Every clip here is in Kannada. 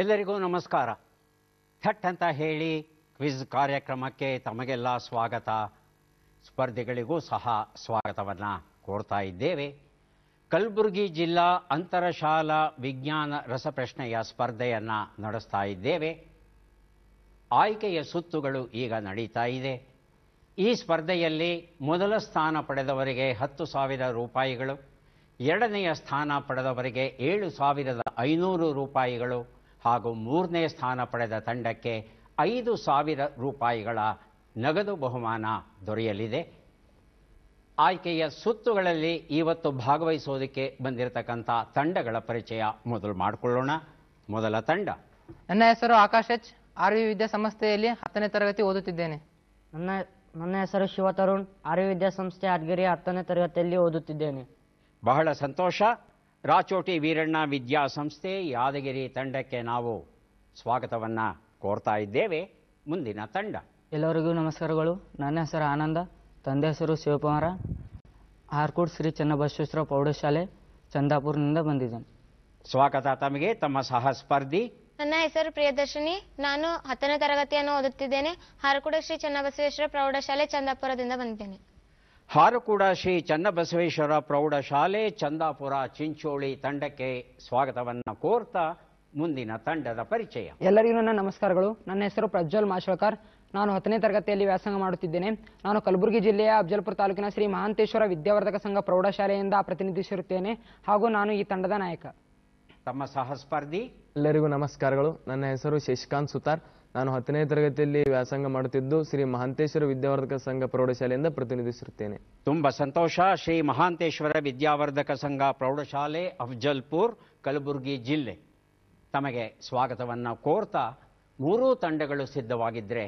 ಎಲ್ಲರಿಗೂ ನಮಸ್ಕಾರ ಥಟ್ ಅಂತ ಹೇಳಿ ಕ್ವಿಜ್ ಕಾರ್ಯಕ್ರಮಕ್ಕೆ ತಮಗೆಲ್ಲ ಸ್ವಾಗತ ಸ್ಪರ್ಧಿಗಳಿಗೂ ಸಹ ಸ್ವಾಗತವನ್ನು ಕೋರ್ತಾ ಇದ್ದೇವೆ ಕಲಬುರಗಿ ಜಿಲ್ಲಾ ಅಂತರಶಾಲಾ ವಿಜ್ಞಾನ ರಸಪ್ರಶ್ನೆಯ ಸ್ಪರ್ಧೆಯನ್ನು ನಡೆಸ್ತಾ ಇದ್ದೇವೆ ಆಯ್ಕೆಯ ಸುತ್ತುಗಳು ಈಗ ನಡೀತಾ ಇದೆ ಈ ಸ್ಪರ್ಧೆಯಲ್ಲಿ ಮೊದಲ ಸ್ಥಾನ ಪಡೆದವರಿಗೆ ಹತ್ತು ಸಾವಿರ ರೂಪಾಯಿಗಳು ಎರಡನೆಯ ಸ್ಥಾನ ಪಡೆದವರಿಗೆ ಏಳು ಸಾವಿರದ ಐನೂರು ರೂಪಾಯಿಗಳು ಹಾಗೂ ಮೂರನೇ ಸ್ಥಾನ ಪಡೆದ ತಂಡಕ್ಕೆ ಐದು ಸಾವಿರ ರೂಪಾಯಿಗಳ ನಗದು ಬಹುಮಾನ ದೊರೆಯಲಿದೆ ಆಯ್ಕೆಯ ಸುತ್ತುಗಳಲ್ಲಿ ಇವತ್ತು ಭಾಗವಹಿಸೋದಕ್ಕೆ ಬಂದಿರತಕ್ಕಂಥ ತಂಡಗಳ ಪರಿಚಯ ಮೊದಲು ಮಾಡಿಕೊಳ್ಳೋಣ ಮೊದಲ ತಂಡ ನನ್ನ ಹೆಸರು ಆಕಾಶ್ ಎಚ್ ಆರ್ ವಿ ವಿದ್ಯಾಸಂಸ್ಥೆಯಲ್ಲಿ ಹತ್ತನೇ ತರಗತಿ ಓದುತ್ತಿದ್ದೇನೆ ನನ್ನ ನನ್ನ ಹೆಸರು ಶಿವತರುಣ್ ಆರ್ಯ ವಿದ್ಯಾಸಂಸ್ಥೆ ಯಾದಗಿರಿ ಹತ್ತನೇ ತರಗತಿಯಲ್ಲಿ ಓದುತ್ತಿದ್ದೇನೆ ಬಹಳ ಸಂತೋಷ ರಾಚೋಟಿ ವೀರಣ್ಣ ವಿದ್ಯಾಸಂಸ್ಥೆ ಯಾದಗಿರಿ ತಂಡಕ್ಕೆ ನಾವು ಸ್ವಾಗತವನ್ನು ಕೋರ್ತಾ ಇದ್ದೇವೆ ಮುಂದಿನ ತಂಡ ಎಲ್ಲರಿಗೂ ನಮಸ್ಕಾರಗಳು ನನ್ನ ಹೆಸರು ಆನಂದ ತಂದೆ ಹೆಸರು ಶಿವಕುಮಾರ ಹಾರ್ಕೋಡ್ ಶ್ರೀ ಚನ್ನಬಸವೇಶ್ವರ ಪ್ರೌಢಶಾಲೆ ಚಂದಾಪುರ್ನಿಂದ ಬಂದಿದ್ದೇನೆ ಸ್ವಾಗತ ತಮಗೆ ತಮ್ಮ ಸಹ ಸ್ಪರ್ಧಿ ನನ್ನ ಹೆಸರು ಪ್ರಿಯದರ್ಶಿನಿ ನಾನು ಹತ್ತನೇ ತರಗತಿಯನ್ನು ಓದುತ್ತಿದ್ದೇನೆ ಹಾರಕುಡ ಶ್ರೀ ಚನ್ನಬಸವೇಶ್ವರ ಪ್ರೌಢಶಾಲೆ ಚಂದಾಪುರದಿಂದ ಬಂದಿದ್ದೇನೆ ಹಾರುಕೂಡ ಶ್ರೀ ಚನ್ನಬಸವೇಶ್ವರ ಪ್ರೌಢಶಾಲೆ ಚಂದಾಪುರ ಚಿಂಚೋಳಿ ತಂಡಕ್ಕೆ ಸ್ವಾಗತವನ್ನು ಕೋರ್ತಾ ಮುಂದಿನ ತಂಡದ ಪರಿಚಯ ಎಲ್ಲರಿಗೂ ನನ್ನ ನಮಸ್ಕಾರಗಳು ನನ್ನ ಹೆಸರು ಪ್ರಜ್ವಲ್ ಮಾಶೋಳ್ಕರ್ ನಾನು ಹತ್ತನೇ ತರಗತಿಯಲ್ಲಿ ವ್ಯಾಸಂಗ ಮಾಡುತ್ತಿದ್ದೇನೆ ನಾನು ಕಲಬುರಗಿ ಜಿಲ್ಲೆಯ ಅಫಜಲ್ಪುರ ತಾಲೂಕಿನ ಶ್ರೀ ಮಹಾಂತೇಶ್ವರ ವಿದ್ಯಾವರ್ಧಕ ಸಂಘ ಪ್ರೌಢಶಾಲೆಯಿಂದ ಪ್ರತಿನಿಧಿಸಿರುತ್ತೇನೆ ಹಾಗೂ ನಾನು ಈ ತಂಡದ ನಾಯಕ ತಮ್ಮ ಸಹ ಸ್ಪರ್ಧಿ ಎಲ್ಲರಿಗೂ ನಮಸ್ಕಾರಗಳು ನನ್ನ ಹೆಸರು ಶಶಿಕಾಂತ್ ಸುತಾರ್ ನಾನು ಹತ್ತನೇ ತರಗತಿಯಲ್ಲಿ ವ್ಯಾಸಂಗ ಮಾಡುತ್ತಿದ್ದು ಶ್ರೀ ಮಹಾಂತೇಶ್ವರ ವಿದ್ಯಾವರ್ಧಕ ಸಂಘ ಪ್ರೌಢಶಾಲೆಯಿಂದ ಪ್ರತಿನಿಧಿಸಿರುತ್ತೇನೆ ತುಂಬ ಸಂತೋಷ ಶ್ರೀ ಮಹಾಂತೇಶ್ವರ ವಿದ್ಯಾವರ್ಧಕ ಸಂಘ ಪ್ರೌಢಶಾಲೆ ಅಫಜಲ್ಪುರ್ ಕಲಬುರಗಿ ಜಿಲ್ಲೆ ತಮಗೆ ಸ್ವಾಗತವನ್ನು ಕೋರ್ತಾ ಮೂರೂ ತಂಡಗಳು ಸಿದ್ಧವಾಗಿದ್ದರೆ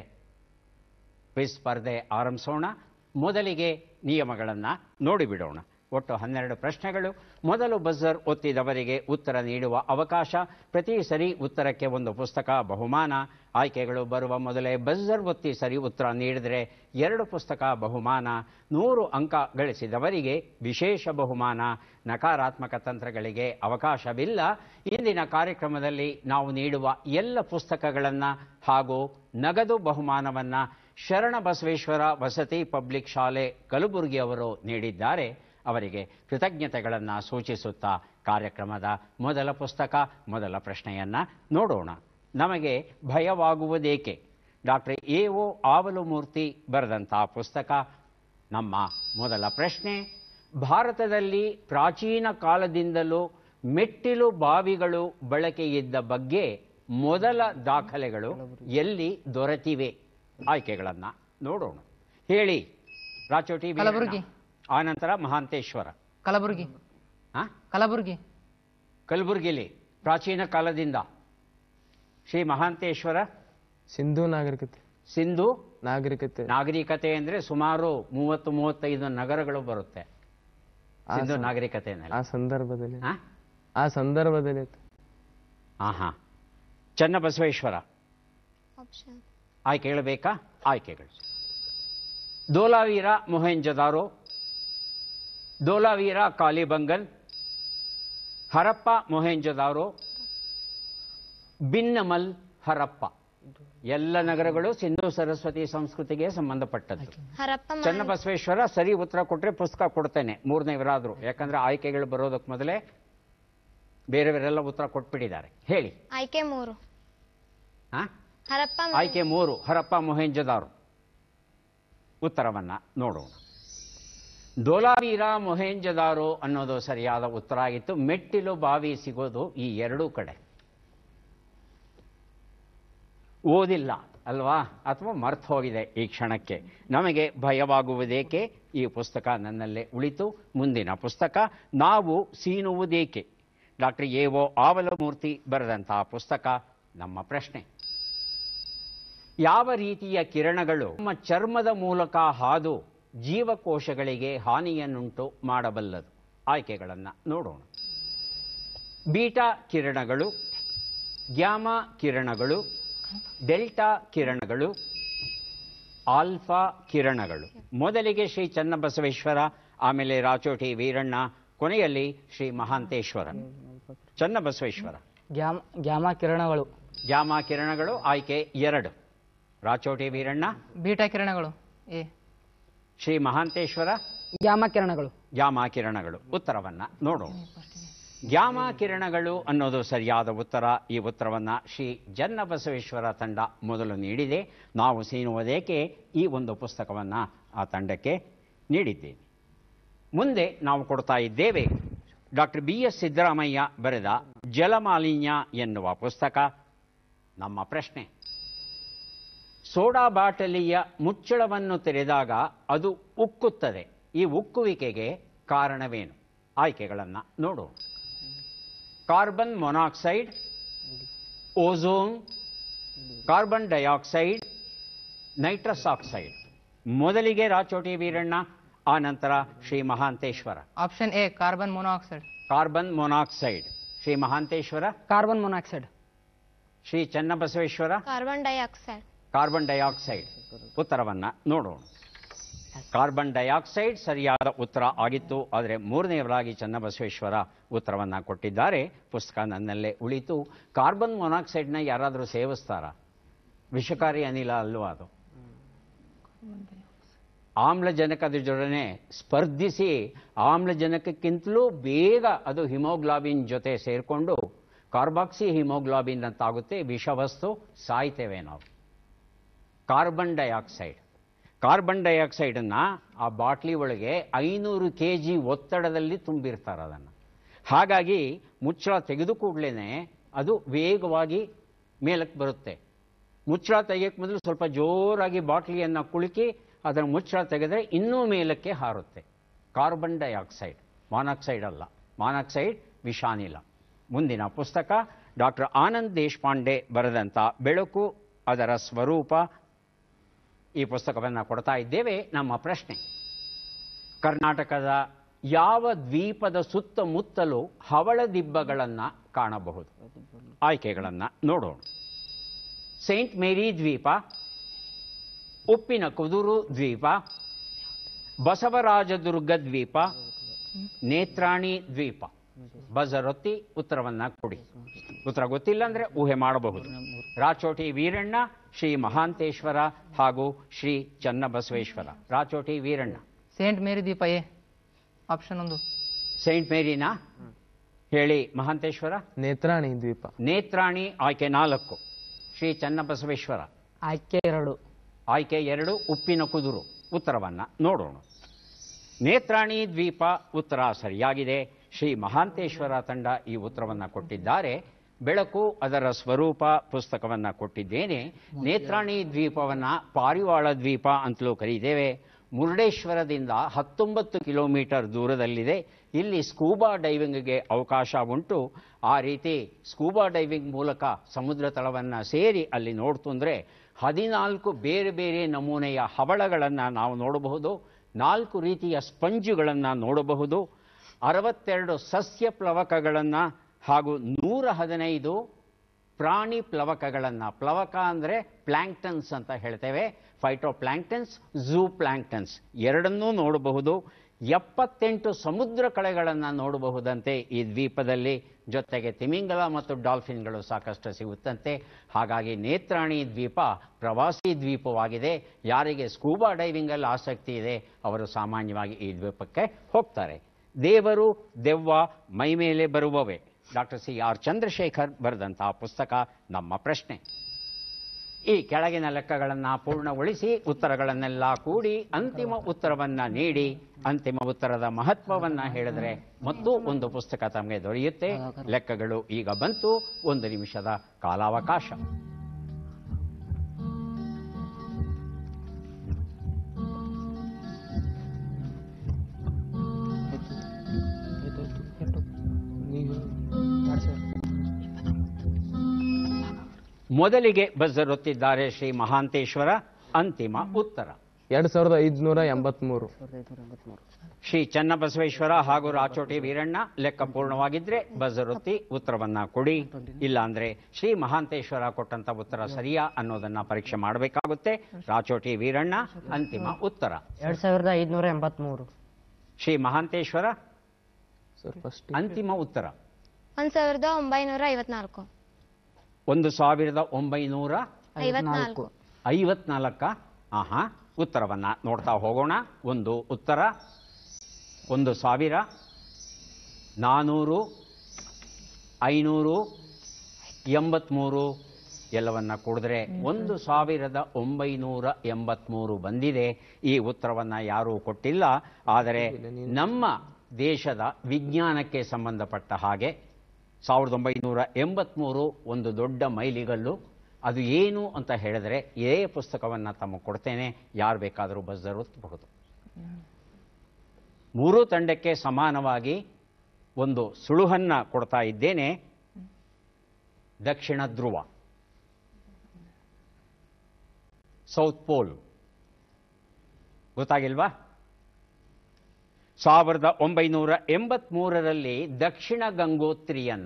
ಕ್ವಿಜ್ ಸ್ಪರ್ಧೆ ಆರಂಭಿಸೋಣ ಮೊದಲಿಗೆ ನಿಯಮಗಳನ್ನು ನೋಡಿಬಿಡೋಣ ಒಟ್ಟು ಹನ್ನೆರಡು ಪ್ರಶ್ನೆಗಳು ಮೊದಲು ಬಜರ್ ಒತ್ತಿದವರಿಗೆ ಉತ್ತರ ನೀಡುವ ಅವಕಾಶ ಪ್ರತಿ ಸರಿ ಉತ್ತರಕ್ಕೆ ಒಂದು ಪುಸ್ತಕ ಬಹುಮಾನ ಆಯ್ಕೆಗಳು ಬರುವ ಮೊದಲೇ ಬಜರ್ ಒತ್ತಿ ಸರಿ ಉತ್ತರ ನೀಡಿದರೆ ಎರಡು ಪುಸ್ತಕ ಬಹುಮಾನ ನೂರು ಅಂಕ ಗಳಿಸಿದವರಿಗೆ ವಿಶೇಷ ಬಹುಮಾನ ನಕಾರಾತ್ಮಕ ತಂತ್ರಗಳಿಗೆ ಅವಕಾಶವಿಲ್ಲ ಇಂದಿನ ಕಾರ್ಯಕ್ರಮದಲ್ಲಿ ನಾವು ನೀಡುವ ಎಲ್ಲ ಪುಸ್ತಕಗಳನ್ನು ಹಾಗೂ ನಗದು ಬಹುಮಾನವನ್ನು ಶರಣ ಬಸವೇಶ್ವರ ವಸತಿ ಪಬ್ಲಿಕ್ ಶಾಲೆ ಕಲಬುರಗಿ ಅವರು ನೀಡಿದ್ದಾರೆ ಅವರಿಗೆ ಕೃತಜ್ಞತೆಗಳನ್ನು ಸೂಚಿಸುತ್ತಾ ಕಾರ್ಯಕ್ರಮದ ಮೊದಲ ಪುಸ್ತಕ ಮೊದಲ ಪ್ರಶ್ನೆಯನ್ನು ನೋಡೋಣ ನಮಗೆ ಭಯವಾಗುವುದೇಕೆ ಡಾಕ್ಟರ್ ಎ ಒ ಆವಲುಮೂರ್ತಿ ಬರೆದಂಥ ಪುಸ್ತಕ ನಮ್ಮ ಮೊದಲ ಪ್ರಶ್ನೆ ಭಾರತದಲ್ಲಿ ಪ್ರಾಚೀನ ಕಾಲದಿಂದಲೂ ಮೆಟ್ಟಿಲು ಬಾವಿಗಳು ಬಳಕೆಯಿದ್ದ ಬಗ್ಗೆ ಮೊದಲ ದಾಖಲೆಗಳು ಎಲ್ಲಿ ದೊರೆತಿವೆ ಆಯ್ಕೆಗಳನ್ನು ನೋಡೋಣ ಹೇಳಿ ರಾಚೋಟಿ ವೀರಣ್ಣ. ಕಲಬುರಗಿ. ಆನಂತರ ಮಹಾಂತೇಶ್ವರ ಕಲಬುರಗಿ ಹಾ ಕಲಬುರಗಿ ಕಲಬುರಗಿಲಿ ಪ್ರಾಚೀನ ಕಾಲದಿಂದ ಶ್ರೀ ಮಹಾಂತೇಶ್ವರ ಸಿಂಧು ನಾಗರಿಕತೆ ಸಿಂಧು ನಾಗರಿಕತೆ ನಾಗರಿಕತೆ ಅಂದ್ರೆ ಸುಮಾರು ಮೂವತ್ತು ಮೂವತ್ತೈದು ನಗರಗಳು ಬರುತ್ತೆ ಆ ಸಿಂಧು ಸಂ- ನಾಗರಿಕತೆನಲ್ಲಿ ಆ ಸಂದರ್ಭದಲ್ಲಿ ಹಾ ಆ ಸಂದರ್ಭದಲ್ಲಿ ಹಾ ಹಾ ಚನ್ನಬಸವೇಶ್ವರ ಆಪ್ಷನ್ ಆಯ್ಕೆ ಹೇಳಬೇಕಾ ಆಯ್ಕೆಗಳು ದೋಲಾವೀರ ಮೊಹೆಂಜದಾರೋ ದೋಲಾವೀರ ಕಾಲಿಬಂಗನ್ ಹರಪ್ಪ ಮೊಹೆಂಜದಾರೋ ಬಿನ್ನಮಲ್ ಹರಪ್ಪ ಎಲ್ಲ ನಗರಗಳು ಸಿಂಧು ಸರಸ್ವತಿ ಸಂಸ್ಕೃತಿಗೆ ಸಂಬಂಧಪಟ್ಟದ್ದು ಹರಪ್ಪ ಮಹಾ- ಚನ್ನಬಸವೇಶ್ವರ ಸರಿ ಉತ್ತರ ಕೊಟ್ಟರೆ ಪುಸ್ತಕ ಕೊಡ್ತೇನೆ ಮೂರನೇವರಾದ್ರು ಯಾಕಂದ್ರೆ ಆಯ್ಕೆಗಳು ಬರೋದಕ್ಕೆ ಮೊದಲೇ ಬೇರೆಯವರೆಲ್ಲ ಉತ್ತರ ಕೊಟ್ಬಿಟ್ಟಿದ್ದಾರೆ ಹೇಳಿ ಆಯ್ಕೆ ಮೂರು ಹಾ ಹರಪ್ಪ ಮಹಾ- ಆಯ್ಕೆ ಮೂರು ಹರಪ್ಪ ಮೊಹೆಂಜದಾರು ಉತ್ತರವನ್ನ ನೋಡೋಣ ದೋಲಾವೀರ ಮೊಹೆಂಜದಾರೋ ಅನ್ನೋದು ಸರಿಯಾದ ಉತ್ತರ ಆಗಿತ್ತು ಮೆಟ್ಟಿಲು ಬಾವಿ ಸಿಗೋದು ಈ ಎರಡೂ ಕಡೆ ಓದಿಲ್ಲ ಅಲ್ವಾ ಅಥವಾ ಮರ್ತು ಹೋಗಿದೆ ಈ ಕ್ಷಣಕ್ಕೆ ನಮಗೆ ಭಯವಾಗುವುದೇಕೆ ಈ ಪುಸ್ತಕ ನನ್ನಲ್ಲೇ ಉಳಿತು ಮುಂದಿನ ಪುಸ್ತಕ ನಾವು ಸೀನುವುದೇಕೆ ಡಾಕ್ಟರ್ ಎ ಒ ಆವಲಮೂರ್ತಿ ಬರೆದಂತಹ ಪುಸ್ತಕ ನಮ್ಮ ಪ್ರಶ್ನೆ ಯಾವ ರೀತಿಯ ಕಿರಣಗಳು ನಮ್ಮ ಚರ್ಮದ ಮೂಲಕ ಹಾದು ಜೀವಕೋಶಗಳಿಗೆ ಹಾನಿಯನ್ನುಂಟು ಮಾಡಬಲ್ಲದು ಆಯ್ಕೆಗಳನ್ನು ನೋಡೋಣ ಬೀಟಾ ಕಿರಣಗಳು ಗ್ಯಾಮಾ ಕಿರಣಗಳು ಡೆಲ್ಟಾ ಕಿರಣಗಳು ಆಲ್ಫಾ ಕಿರಣಗಳು ಮೊದಲಿಗೆ ಶ್ರೀ ಚನ್ನಬಸವೇಶ್ವರ ಆಮೇಲೆ ರಾಚೋಟಿ ವೀರಣ್ಣ ಕೊನೆಯಲ್ಲಿ ಶ್ರೀ ಮಹಾಂತೇಶ್ವರ ಚನ್ನಬಸವೇಶ್ವರ ಗ್ಯಾಮ ಗ್ಯಾಮಾ ಕಿರಣಗಳು ಜಾಮ ಕಿರಣಗಳು ಆಯ್ಕೆ ಎರಡು ರಾಚೋಟಿ ವೀರಣ್ಣ ಬೀಟಾ ಕಿರಣಗಳು ಎ ಶ್ರೀ ಮಹಾಂತೇಶ್ವರ ಗ್ಯಾಮಾ ಕಿರಣಗಳು ಗ್ಯಾಮಾ ಕಿರಣಗಳು ಉತ್ತರವನ್ನ ನೋಡೋಣ ಗ್ಯಾಮಾ ಕಿರಣಗಳು ಅನ್ನೋದು ಸರಿಯಾದ ಉತ್ತರ ಈ ಉತ್ತರವನ್ನ ಶ್ರೀ ಜನ್ನಬಸವೇಶ್ವರ ತಂಡ ಮೊದಲು ನೀಡಿದೆ ನಾವು ಸೀನುವುದೇಕೆ ಈ ಒಂದು ಪುಸ್ತಕವನ್ನ ಆ ತಂಡಕ್ಕೆ ನೀಡಿದ್ದೇವೆ ಮುಂದೆ ನಾವು ಕೊಡ್ತಾ ಇದ್ದೇವೆ ಡಾಕ್ಟರ್ ಬಿ ಎಸ್ ಸಿದ್ದರಾಮಯ್ಯ ಬರೆದ ಜಲಮಾಲಿನ್ಯ ಎನ್ನುವ ಪುಸ್ತಕ ನಮ್ಮ ಪ್ರಶ್ನೆ ಸೋಡಾ ಬಾಟಲಿಯ ಮುಚ್ಚಳವನ್ನು ತೆರೆದಾಗ ಅದು ಉಕ್ಕುತ್ತದೆ ಈ ಉಕ್ಕುವಿಕೆಗೆ ಕಾರಣವೇನು ಆಯ್ಕೆಗಳನ್ನು ನೋಡೋಣ carbon monoxide ozone carbon dioxide nitrous oxide ಮೊದಲಿಗೆ ರಾಚೋಟಿ ವೀರಣ್ಣ ಆ ನಂತರ Shri Mahanteshwara option A carbon monoxide carbon monoxide Shri Mahanteshwara carbon monoxide Shri Channabasaveshwara carbon dioxide carbon dioxide ಉತ್ತರವನ್ನ ನೋಡೋಣ ಕಾರ್ಬನ್ ಡೈಆಕ್ಸೈಡ್ ಸರಿಯಾದ ಉತ್ತರ ಆಗಿತ್ತು ಆದರೆ ಮೂರನೆಯವರಾಗಿ ಚನ್ನಬಸವೇಶ್ವರ ಉತ್ತರವನ್ನ ಕೊಟ್ಟಿದ್ದಾರೆ ಪುಸ್ತಕ ನನ್ನಲ್ಲೇ ಉಳಿತು ಕಾರ್ಬನ್ ಮೊನಾಕ್ಸೈಡ್ನ ಯಾರಾದರೂ ಸೇವಿಸ್ತಾರಾ ವಿಷಕಾರಿ ಅನಿಲ ಅಲ್ವಾ ಅದು ಆಮ್ಲಜನಕದ ಜೊಡನೆ ಸ್ಪರ್ಧಿಸಿ ಆಮ್ಲಜನಕಕ್ಕಿಂತಲೂ ಬೇಗ ಅದು ಹಿಮೋಗ್ಲಾಬಿನ್ ಜೊತೆ ಸೇರಿಕೊಂಡು ಕಾರ್ಬಾಕ್ಸಿ ಹಿಮೋಗ್ಲಾಬಿನ್ ಅಂತಾಗುತ್ತೆ ವಿಷವಸ್ತು ಸಾಯ್ತೇವೆ ನಾವು ಕಾರ್ಬನ್ ಡೈಆಕ್ಸೈಡ್ ಕಾರ್ಬನ್ ಡೈಆಕ್ಸೈಡನ್ನು ಆ ಬಾಟ್ಲಿ ಒಳಗೆ ಐನೂರು ಕೆ ಜಿ ಒತ್ತಡದಲ್ಲಿ ತುಂಬಿರ್ತಾರೆ ಅದನ್ನು ಹಾಗಾಗಿ ಮುಚ್ಚಳ ತೆಗೆದು ಕೂಡಲೇ ಅದು ವೇಗವಾಗಿ ಮೇಲಕ್ಕೆ ಬರುತ್ತೆ ಮುಚ್ಚಳ ತೆಗೆಯಕ್ಕೆ ಮೊದಲು ಸ್ವಲ್ಪ ಜೋರಾಗಿ ಬಾಟ್ಲಿಯನ್ನು ಕುಳುಕಿ ಅದರ ಮುಚ್ಚಳ ತೆಗೆದರೆ ಇನ್ನೂ ಮೇಲಕ್ಕೆ ಹಾರುತ್ತೆ ಕಾರ್ಬನ್ ಡೈಆಕ್ಸೈಡ್ ಮಾನಾಕ್ಸೈಡ್ ಅಲ್ಲ ಮಾನಾಕ್ಸೈಡ್ ವಿಷಾನಿಲ ಮುಂದಿನ ಪುಸ್ತಕ ಡಾಕ್ಟರ್ ಆನಂದ್ ದೇಶಪಾಂಡೆ ಬರೆದಂಥ ಬೆಳಕು ಅದರ ಸ್ವರೂಪ ಈ ಪುಸ್ತಕವನ್ನು ಕೊಡ್ತಾ ಇದ್ದೇವೆ ನಮ್ಮ ಪ್ರಶ್ನೆ ಕರ್ನಾಟಕದ ಯಾವ ದ್ವೀಪದ ಸುತ್ತಮುತ್ತಲೂ ಹವಳದಿಬ್ಬಗಳನ್ನು ಕಾಣಬಹುದು ಆಯ್ಕೆಗಳನ್ನು ನೋಡೋಣ ಸೈಂಟ್ ಮೇರಿ ದ್ವೀಪ ಉಪ್ಪಿನ ಕುದುರು ದ್ವೀಪ ಬಸವರಾಜದುರ್ಗ ದ್ವೀಪ ನೇತ್ರಾಣಿ ದ್ವೀಪ ಬಜರೊತ್ತಿ ಉತ್ತರವನ್ನ ಕೊಡಿ ಉತ್ತರ ಗೊತ್ತಿಲ್ಲ ಅಂದ್ರೆ ಊಹೆ ಮಾಡಬಹುದು ರಾಚೋಟಿ ವೀರಣ್ಣ ಶ್ರೀ ಮಹಾಂತೇಶ್ವರ ಹಾಗೂ ಶ್ರೀ ಚನ್ನಬಸವೇಶ್ವರ ರಾಚೋಟಿ ವೀರಣ್ಣ ಸೇಂಟ್ ಮೇರಿ ದ್ವೀಪ ಎ ಆಪ್ಷನ್ ಒಂದು ಸೈಂಟ್ ಮೇರಿನಾ ಹೇಳಿ ಮಹಾಂತೇಶ್ವರ ನೇತ್ರಾಣಿ ದ್ವೀಪ ನೇತ್ರಾಣಿ ಆಯ್ಕೆ ನಾಲ್ಕು ಶ್ರೀ ಚನ್ನಬಸವೇಶ್ವರ ಆಯ್ಕೆ ಎರಡು ಆಯ್ಕೆ ಎರಡು ಉಪ್ಪಿನ ಕುದುರು ಉತ್ತರವನ್ನ ನೋಡೋಣ ನೇತ್ರಾಣಿ ದ್ವೀಪ ಉತ್ತರ ಸರಿಯಾಗಿದೆ ಶ್ರೀ ಮಹಾಂತೇಶ್ವರ ತಂಡ ಈ ಉತ್ತರವನ್ನ ಕೊಟ್ಟಿದ್ದಾರೆ ಬೆಳಕು ಅದರ ಸ್ವರೂಪ ಪುಸ್ತಕವನ್ನ ಕೊಟ್ಟಿದ್ದೇನೆ ನೇತ್ರಾಣಿ ದ್ವೀಪವನ್ನ ಪಾರಿವಾಳ ದ್ವೀಪ ಅಂತಲೂ ಕರೀತೇವೆ ಮುರುಡೇಶ್ವರದಿಂದ ಹತ್ತೊಂಬತ್ತು ಕಿಲೋಮೀಟರ್ ದೂರದಲ್ಲಿದೆ ಇಲ್ಲಿ ಸ್ಕೂಬಾ ಡೈವಿಂಗ್ಗೆ ಅವಕಾಶ ಉಂಟು ಆ ರೀತಿ ಸ್ಕೂಬಾ ಡೈವಿಂಗ್ ಮೂಲಕ ಸಮುದ್ರ ತಳವನ್ನು ಸೇರಿ ಅಲ್ಲಿ ನೋಡ್ತು ಅಂದರೆ ಹದಿನಾಲ್ಕು ಬೇರೆ ಬೇರೆ ನಮೂನೆಯ ಹವಳಗಳನ್ನು ನಾವು ನೋಡಬಹುದು ನಾಲ್ಕು ರೀತಿಯ ಸ್ಪಂಜುಗಳನ್ನು ನೋಡಬಹುದು ಅರವತ್ತೆರಡು ಸಸ್ಯ ಪ್ಲವಕಗಳನ್ನು ಹಾಗೂ ನೂರ ಹದಿನೈದು ಪ್ರಾಣಿ ಪ್ಲವಕಗಳನ್ನು ಪ್ಲವಕ ಅಂದರೆ ಪ್ಲ್ಯಾಂಕ್ಟನ್ಸ್ ಅಂತ ಹೇಳ್ತೇವೆ ಫೈಟೋ ಪ್ಲ್ಯಾಂಕ್ಟನ್ಸ್ ಝೂ ಪ್ಲ್ಯಾಂಕ್ಟನ್ಸ್ ಎರಡನ್ನೂ ನೋಡಬಹುದು ಎಪ್ಪತ್ತೆಂಟು ಸಮುದ್ರ ಕಳೆಗಳನ್ನು ನೋಡಬಹುದಂತೆ ಈ ದ್ವೀಪದಲ್ಲಿ ಜೊತೆಗೆ ತಿಮಿಂಗಲ ಮತ್ತು ಡಾಲ್ಫಿನ್ಗಳು ಸಾಕಷ್ಟು ಸಿಗುತ್ತಂತೆ ಹಾಗಾಗಿ ನೇತ್ರಾಣಿ ದ್ವೀಪ ಪ್ರವಾಸಿ ದ್ವೀಪವಾಗಿದೆ ಯಾರಿಗೆ ಸ್ಕೂಬಾ ಡೈವಿಂಗಲ್ಲಿ ಆಸಕ್ತಿ ಇದೆ ಅವರು ಸಾಮಾನ್ಯವಾಗಿ ಈ ದ್ವೀಪಕ್ಕೆ ಹೋಗ್ತಾರೆ ದೇವರು ದೆವ್ವ ಮೈಮೇಲೆ ಬರುವವೇ ಡಾಕ್ಟರ್ ಸಿ ಆರ್ ಚಂದ್ರಶೇಖರ್ ಬರೆದಂತಹ ಪುಸ್ತಕ ನಮ್ಮ ಪ್ರಶ್ನೆ ಈ ಕೆಳಗಿನ ಲೆಕ್ಕಗಳನ್ನು ಪೂರ್ಣಗೊಳಿಸಿ ಉತ್ತರಗಳನ್ನೆಲ್ಲ ಕೂಡಿ ಅಂತಿಮ ಉತ್ತರವನ್ನ ನೀಡಿ ಅಂತಿಮ ಉತ್ತರದ ಮಹತ್ವವನ್ನ ಹೇಳಿದ್ರೆ ಮತ್ತು ಒಂದು ಪುಸ್ತಕ ತಮಗೆ ದೊರೆಯುತ್ತೆ ಲೆಕ್ಕಗಳು ಈಗ ಬಂತು ಒಂದು ನಿಮಿಷದ ಕಾಲಾವಕಾಶ ಮೊದಲಿಗೆ ಬಜ್ಜರೊತ್ತಿದ್ದಾರೆ ಶ್ರೀ ಮಹಾಂತೇಶ್ವರ ಅಂತಿಮ ಉತ್ತರ ಎರಡ್ ಸಾವಿರದ ಐದುನೂರ ಎಂಬತ್ಮೂರು ಶ್ರೀ ಚನ್ನಬಸವೇಶ್ವರ ಹಾಗೂ ರಾಚೋಟಿ ವೀರಣ್ಣ ಲೆಕ್ಕ ಪೂರ್ಣವಾಗಿದ್ರೆ ಬಜರೊತ್ತಿ ಉತ್ತರವನ್ನ ಕೊಡಿ ಇಲ್ಲ ಅಂದ್ರೆ ಶ್ರೀ ಮಹಾಂತೇಶ್ವರ ಕೊಟ್ಟಂತ ಉತ್ತರ ಸರಿಯಾ ಅನ್ನೋದನ್ನ ಪರೀಕ್ಷೆ ಮಾಡಬೇಕಾಗುತ್ತೆ ರಾಚೋಟಿ ವೀರಣ್ಣ ಅಂತಿಮ ಉತ್ತರ ಎರಡು ಸಾವಿರದ ಐದುನೂರ ಎಂಬತ್ತ್ಮೂರು ಶ್ರೀ ಮಹಾಂತೇಶ್ವರ ಸರ್ ಫಸ್ಟ್ ಅಂತಿಮ ಉತ್ತರ ಒಂದ್ ಸಾವಿರದ ಒಂಬೈನೂರ ಐವತ್ನಾಲ್ಕು ಒಂದು ಸಾವಿರದ ಒಂಬೈನೂರ ಐವತ್ನಾಲ್ಕು ಐವತ್ನಾಲ್ಕ ಆಹಾ ಉತ್ತರವನ್ನ ನೋಡ್ತಾ ಹೋಗೋಣ ಒಂದು ಉತ್ತರ ಒಂದು ಸಾವಿರ ನಾನೂರು ಐನೂರು ಎಂಬತ್ಮೂರು ಎಲ್ಲವನ್ನ ಕೂಡಿದ್ರೆ ಒಂದು ಸಾವಿರದ ಒಂಬೈನೂರ ಎಂಬತ್ಮೂರು ಬಂದಿದೆ ಈ ಉತ್ತರವನ್ನ ಯಾರೂ ಕೊಟ್ಟಿಲ್ಲ ಆದರೆ ನಮ್ಮ ದೇಶದ ವಿಜ್ಞಾನಕ್ಕೆ ಸಂಬಂಧಪಟ್ಟ ಹಾಗೆ ಸಾವಿರದ ಒಂಬೈನೂರ ಎಂಬತ್ಮೂರು ಒಂದು ದೊಡ್ಡ ಮೈಲಿಗಲ್ಲು ಅದು ಏನು ಅಂತ ಹೇಳಿದ್ರೆ ಇದೇ ಪುಸ್ತಕವನ್ನು ತಮಗೆ ಕೊಡ್ತೇನೆ ಯಾರು ಬೇಕಾದರೂ ಬಜ್ಜರುತ್ತಬಹುದು ಮೂರೂ ತಂಡಕ್ಕೆ ಸಮಾನವಾಗಿ ಒಂದು ಸುಳುಹನ್ನ ಕೊಡ್ತಾ ಇದ್ದೇನೆ ದಕ್ಷಿಣ ಧ್ರುವ ಸೌತ್ ಪೋಲ್ ಗೊತ್ತಾಗಿಲ್ವಾ ಸಾವಿರದ ಒಂಬೈನೂರ ಎಂಬತ್ಮೂರರಲ್ಲಿ ದಕ್ಷಿಣ ಗಂಗೋತ್ರಿಯನ್ನ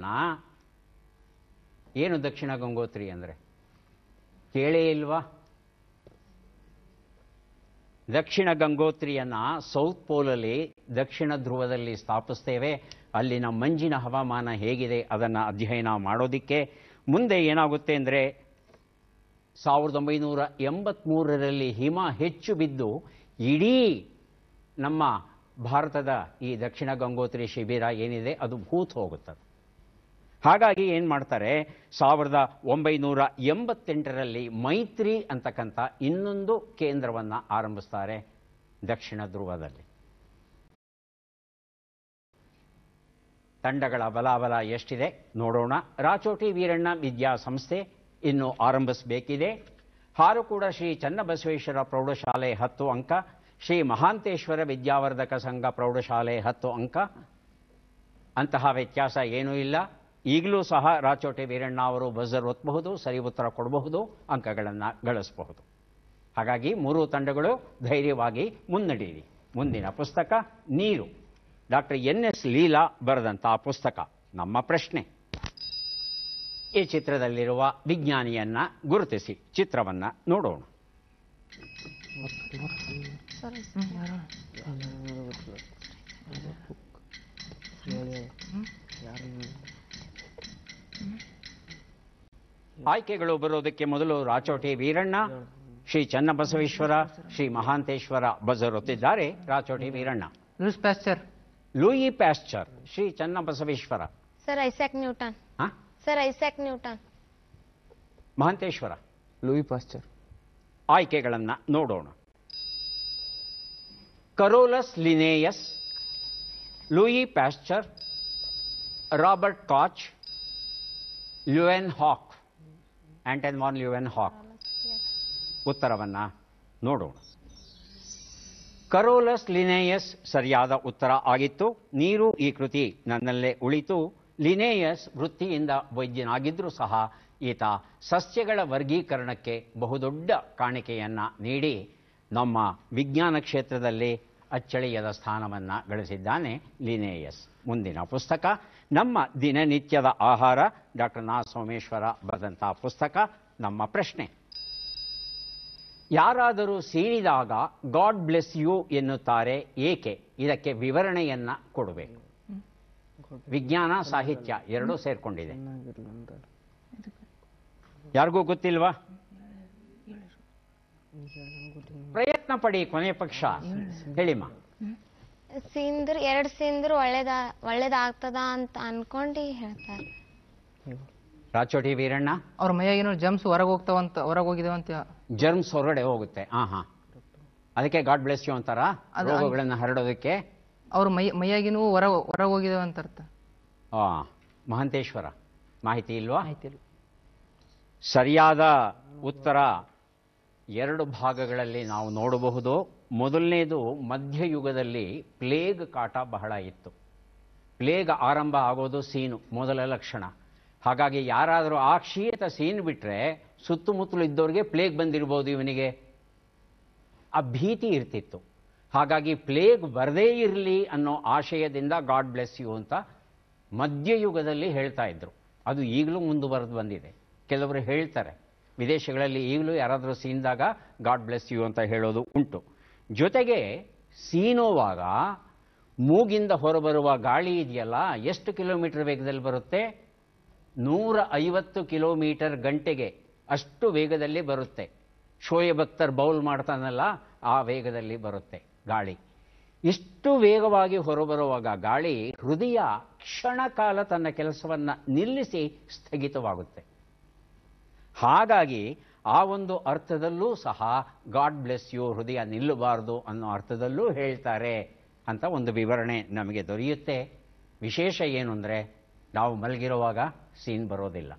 ಏನು ದಕ್ಷಿಣ ಗಂಗೋತ್ರಿ ಅಂದ್ರೆ ಕೇಳೇ ಇಲ್ವಾ ದಕ್ಷಿಣ ಗಂಗೋತ್ರಿಯನ್ನ ಸೌತ್ ಪೋಲಲ್ಲಿ ದಕ್ಷಿಣ ಧ್ರುವದಲ್ಲಿ ಸ್ಥಾಪಿಸ್ತೇವೆ ಅಲ್ಲಿನ ಮಂಜಿನ ಹವಾಮಾನ ಹೇಗಿದೆ ಅದನ್ನು ಅಧ್ಯಯನ ಮಾಡೋದಿಕ್ಕೆ ಮುಂದೆ ಏನಾಗುತ್ತೆ ಅಂದರೆ ಸಾವಿರದ ಒಂಬೈನೂರ ಎಂಬತ್ಮೂರರಲ್ಲಿ ಹಿಮ ಹೆಚ್ಚು ಬಿದ್ದು ಇಡೀ ನಮ್ಮ ಭಾರತದ ಈ ದಕ್ಷಿಣ ಗಂಗೋತ್ರಿ ಶಿಬಿರ ಏನಿದೆ ಅದು ಭೂತ್ ಹೋಗುತ್ತದೆ ಹಾಗಾಗಿ ಏನು ಮಾಡ್ತಾರೆ ಸಾವಿರದ ಒಂಬೈನೂರ ಎಂಬತ್ತೆಂಟರಲ್ಲಿ ಮೈತ್ರಿ ಅಂತಕ್ಕಂಥ ಇನ್ನೊಂದು ಕೇಂದ್ರವನ್ನು ಆರಂಭಿಸ್ತಾರೆ ದಕ್ಷಿಣ ಧ್ರುವದಲ್ಲಿ ತಂಡಗಳ ಬಲಾಬಲ ಎಷ್ಟಿದೆ ನೋಡೋಣ ರಾಚೋಟಿ ವೀರಣ್ಣ ವಿದ್ಯಾಸಂಸ್ಥೆ ಇನ್ನು ಆರಂಭಿಸಬೇಕಿದೆ ಹಾರು ಕೂಡ ಶ್ರೀ ಚನ್ನಬಸವೇಶ್ವರ ಪ್ರೌಢಶಾಲೆ ಹತ್ತು ಅಂಕ ಶ್ರೀ ಮಹಾಂತೇಶ್ವರ ವಿದ್ಯಾವರ್ಧಕ ಸಂಘ ಪ್ರೌಢಶಾಲೆ ಹತ್ತು ಅಂಕ ಅಂತಹ ವ್ಯತ್ಯಾಸ ಏನೂ ಇಲ್ಲ ಈಗಲೂ ಸಹ ರಾಚೋಟಿ ವೀರಣ್ಣ ಅವರು ಬಜರ್ ಒತ್ತಬಹುದು ಸರಿ ಉತ್ತರ ಕೊಡಬಹುದು ಅಂಕಗಳನ್ನು ಗಳಿಸಬಹುದು ಹಾಗಾಗಿ ಮೂರು ತಂಡಗಳು ಧೈರ್ಯವಾಗಿ ಮುನ್ನಡೆಯಿರಿ ಮುಂದಿನ ಪುಸ್ತಕ ನೀರು ಡಾಕ್ಟರ್ ಎನ್ ಎಸ್ ಲೀಲಾ ಬರೆದಂಥ ಪುಸ್ತಕ ನಮ್ಮ ಪ್ರಶ್ನೆ ಈ ಚಿತ್ರದಲ್ಲಿರುವ ವಿಜ್ಞಾನಿಯನ್ನ ಗುರುತಿಸಿ ಚಿತ್ರವನ್ನ ನೋಡೋಣ ಆಯ್ಕೆಗಳು ಬರೋದಕ್ಕೆ ಮೊದಲು ರಾಚೋಟಿ ವೀರಣ್ಣ ಶ್ರೀ ಚನ್ನಬಸವೇಶ್ವರ ಶ್ರೀ ಮಹಾಂತೇಶ್ವರ ಬಜರುತ್ತಿದ್ದಾರೆ Rachoti Veeranna Louis Pasteur Louis Pasteur Shri Channabasaveshwara sir Isaac Newton ಹ? Sir Isaac Newton Mahanteshwara Louis Pasteur ಆಯ್ಕೆಗಳನ್ನು ನೋಡೋಣ Carolus Linnaeus Louis Pasteur Robert Koch Leeuwenhoek Anton von ಲ್ಯುವೆನ್ ಹಾಕ್ ಉತ್ತರವನ್ನ ನೋಡೋಣ ಕರೋಲಸ್ ಲಿನೇಯಸ್ ಸರಿಯಾದ ಉತ್ತರ ಆಗಿತ್ತು ನೀರು ಈ ಕೃತಿ ನನ್ನಲ್ಲೇ ಉಳಿತು ಲಿನೇಯಸ್ ವೃತ್ತಿಯಿಂದ ವೈದ್ಯನಾಗಿದ್ದರೂ ಸಹ ಈತ ಸಸ್ಯಗಳ ವರ್ಗೀಕರಣಕ್ಕೆ ಬಹುದೊಡ್ಡ ಕಾಣಿಕೆಯನ್ನ ನೀಡಿ ನಮ್ಮ ವಿಜ್ಞಾನ ಕ್ಷೇತ್ರದಲ್ಲಿ ಅಚ್ಚಳಿಯದ ಸ್ಥಾನವನ್ನು ಗಳಿಸಿದ್ದಾನೆ ಲಿನೇಯಸ್ ಮುಂದಿನ ಪುಸ್ತಕ ನಮ್ಮ ದಿನನಿತ್ಯದ ಆಹಾರ ಡಾಕ್ಟರ್ ನಾ ಸೋಮೇಶ್ವರ ಬರೆದಂಥ ಪುಸ್ತಕ ನಮ್ಮ ಪ್ರಶ್ನೆ ಯಾರಾದರೂ ಸೀಳಿದಾಗ ಗಾಡ್ ಬ್ಲೆಸ್ ಯು ಎನ್ನುತ್ತಾರೆ ಏಕೆ ಇದಕ್ಕೆ ವಿವರಣೆಯನ್ನ ಕೊಡಬೇಕು ವಿಜ್ಞಾನ ಸಾಹಿತ್ಯ ಎರಡೂ ಸೇರ್ಕೊಂಡಿದೆ ಯಾರಿಗೂ ಗೊತ್ತಿಲ್ವಾ ಪ್ರಯತ್ನ ಪಡಿ ಕೊನೆ ಪಕ್ಷ ಹೇಳಿಮ್ಮ ಸಿಂದ್ರ ಎರಡು ಸಿಂದ್ರು ಒಳ್ಳೇದ ಒಳ್ಳೇದಾಗ್ತದ ಅಂತ ಅನ್ಕೊಂಡು ಹೇಳ್ತಾರೆ ರಾಚೋಟಿ ವೀರಣ್ಣ ಅವ್ರ ಮೈಯಾಗಿನ ಜಮ್ಸ್ ಹೊರಗೆ ಹೋಗ್ತಾವಂತ ಹೊರಗೆ ಹೋಗಿದಾವಂತ ಜರ್ಮ್ಸ್ ಹೊರಗಡೆ ಹೋಗುತ್ತೆ ಹಾ ಹಾ ಅದಕ್ಕೆ ಗಾಡ್ ಬ್ಲೆಸ್ ಯು ಅಂತಾರ ಅದು- ರೋಗಗಳನ್ನು ಹರಡೋದಕ್ಕೆ ಅವ್ರ ಮೈ ಮೈಯಾಗಿನೂ ಹೊರ ಹೊರಗೆ ಹೋಗಿದಾವಂತ ಅರ್ಥ ಆ, ಮಹಂತೇಶ್ವರ ಮಾಹಿತಿ ಇಲ್ವಾ ಆಯ್ತಿಲ್ಲ ಸರಿಯಾದ ಉತ್ತರ ಎರಡು ಭಾಗಗಳಲ್ಲಿ ನಾವು ನೋಡಬಹುದು ಮೊದಲನೇದು ಮಧ್ಯಯುಗದಲ್ಲಿ ಪ್ಲೇಗ್ ಕಾಟ ಬಹಳ ಇತ್ತು ಪ್ಲೇಗ್ ಆರಂಭ ಆಗೋದು ಸೀನು ಮೊದಲ ಲಕ್ಷಣ ಹಾಗಾಗಿ ಯಾರಾದರೂ ಆ ಕ್ಷೀಯತ ಸೀನ್ ಬಿಟ್ಟರೆ ಸುತ್ತಮುತ್ತಲು ಇದ್ದವ್ರಿಗೆ ಪ್ಲೇಗ್ ಬಂದಿರ್ಬೋದು ಇವನಿಗೆ ಆ ಭೀತಿ ಇರ್ತಿತ್ತು ಹಾಗಾಗಿ ಪ್ಲೇಗ್ ಬರದೇ ಇರಲಿ ಅನ್ನೋ ಆಶಯದಿಂದ ಗಾಡ್ ಬ್ಲೆಸ್ ಯು ಅಂತ ಮಧ್ಯಯುಗದಲ್ಲಿ ಹೇಳ್ತಾ ಇದ್ರು ಅದು ಈಗಲೂ ಮುಂದುವರೆದು ಬಂದಿದೆ ಕೆಲವರು ಹೇಳ್ತಾರೆ ವಿದೇಶಗಳಲ್ಲಿ ಈಗಲೂ ಯಾರಾದರೂ ಸೀನ್ದಾಗ ಗಾಡ್ ಬ್ಲೆಸ್ ಯು ಅಂತ ಹೇಳೋದು ಉಂಟು ಜೊತೆಗೆ ಸೀನೋವಾಗ ಮೂಗಿಂದ ಹೊರಬರುವ ಗಾಳಿ ಇದೆಯಲ್ಲ ಎಷ್ಟು ಕಿಲೋಮೀಟರ್ ವೇಗದಲ್ಲಿ ಬರುತ್ತೆ ನೂರ ಐವತ್ತು ಕಿಲೋಮೀಟರ್ ಗಂಟೆಗೆ ಅಷ್ಟು ವೇಗದಲ್ಲಿ ಬರುತ್ತೆ ಶೋಯಬ್ ಅಖ್ತರ್ ಬೌಲ್ ಮಾಡ್ತಾನಲ್ಲ ಆ ವೇಗದಲ್ಲಿ ಬರುತ್ತೆ ಗಾಳಿ ಇಷ್ಟು ವೇಗವಾಗಿ ಹೊರಬರುವಾಗ ಗಾಳಿ ಹೃದಯ ಕ್ಷಣ ಕಾಲ ತನ್ನ ಕೆಲಸವನ್ನು ನಿಲ್ಲಿಸಿ ಸ್ಥಗಿತವಾಗುತ್ತೆ ಹಾಗಾಗಿ ಆ ಒಂದು ಅರ್ಥದಲ್ಲೂ ಸಹ ಗಾಡ್ ಬ್ಲೆಸ್ ಯು ಹೃದಯ ನಿಲ್ಲಬಾರದು ಅನ್ನೋ ಅರ್ಥದಲ್ಲೂ ಹೇಳ್ತಾರೆ ಅಂತ ಒಂದು ವಿವರಣೆ ನಮಗೆ ದೊರೆಯುತ್ತೆ ವಿಶೇಷ ಏನು ಅಂದರೆ ನಾವು ಮಲಗಿರುವಾಗ ಸೀನ್ ಬರೋದಿಲ್ಲ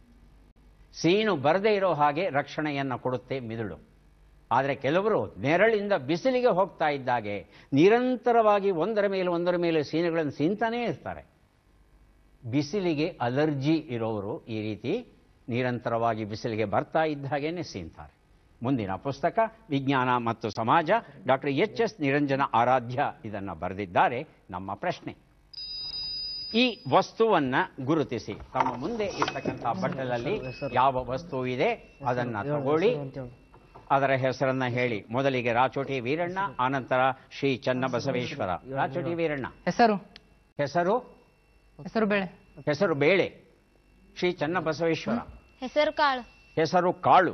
ಸೀನು ಬರದೇ ಇರೋ ಹಾಗೆ ರಕ್ಷಣೆಯನ್ನು ಕೊಡುತ್ತೆ ಮಿದುಳು ಆದರೆ ಕೆಲವರು ನೆರಳಿಂದ ಬಿಸಿಲಿಗೆ ಹೋಗ್ತಾ ಇದ್ದಾಗೆ ನಿರಂತರವಾಗಿ ಒಂದರ ಮೇಲೆ ಒಂದರ ಮೇಲೆ ಸೀನುಗಳನ್ನು ಸೀನ್ತಾನೇ ಇರ್ತಾರೆ ಬಿಸಿಲಿಗೆ ಅಲರ್ಜಿ ಇರೋರು ಈ ರೀತಿ ನಿರಂತರವಾಗಿ ಬಿಸಿಲಿಗೆ ಬರ್ತಾ ಇದ್ದ ಹಾಗೇನೆ ಸೀನ್ತಾರೆ ಮುಂದಿನ ಪುಸ್ತಕ ವಿಜ್ಞಾನ ಮತ್ತು ಸಮಾಜ doctor H S Niranjana Aradhya ಇದನ್ನು ಬರೆದಿದ್ದಾರೆ ನಮ್ಮ ಪ್ರಶ್ನೆ ಈ ವಸ್ತುವನ್ನ ಗುರುತಿಸಿ ತಮ್ಮ ಮುಂದೆ ಇರ್ತಕ್ಕಂಥ ಬಟ್ಟಲಲ್ಲಿ ಯಾವ ವಸ್ತು ಇದೆ ಅದನ್ನ ತಗೊಳ್ಳಿ ಅದರ ಹೆಸರನ್ನ ಹೇಳಿ ಮೊದಲಿಗೆ ರಾಚೋಟಿ ವೀರಣ್ಣ ಆನಂತರ ಶ್ರೀ ಚನ್ನಬಸವೇಶ್ವರ ರಾಚೋಟಿ ವೀರಣ್ಣ ಹೆಸರು ಹೆಸರು ಹೆಸರು ಬೇಳೆ ಹೆಸರು ಬೇಳೆ ಶ್ರೀ ಚನ್ನಬಸವೇಶ್ವರ ಹೆಸರು ಕಾಳು ಹೆಸರು ಕಾಳು